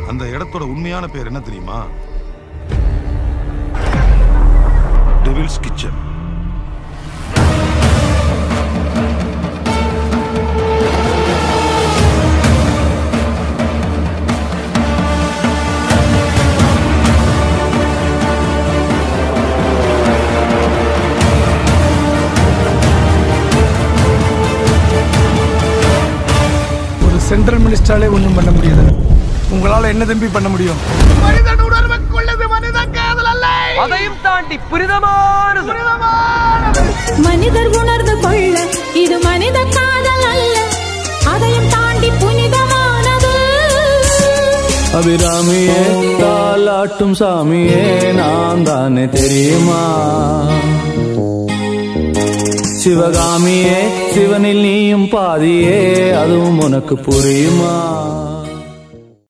அந்த இடத்தோட உண்மையான பேர் என்ன தெரியுமா டெவில்ஸ் கிச்சன் ஒரு சென்ட்ரல் மினிஸ்டராலே ஒன்றும் பண்ண முடியாது உங்களால் என்ன தம்பி பண்ண முடியும் மனிதன் உணர்வுக்குள்ளது மனித காதல் அல்ல அதையும் தாண்டி புனிதமானது மனிதர் உணர்ந்து கொள்ள இது மனித காதல் அல்ல அதையும் தாண்டி புனிதமானது அபிராமியே தாலாட்டும் சாமியே நான் தானே தெரியுமா சிவகாமியே சிவனில் நீயும் பாதியே அதுவும் உனக்கு புரியுமா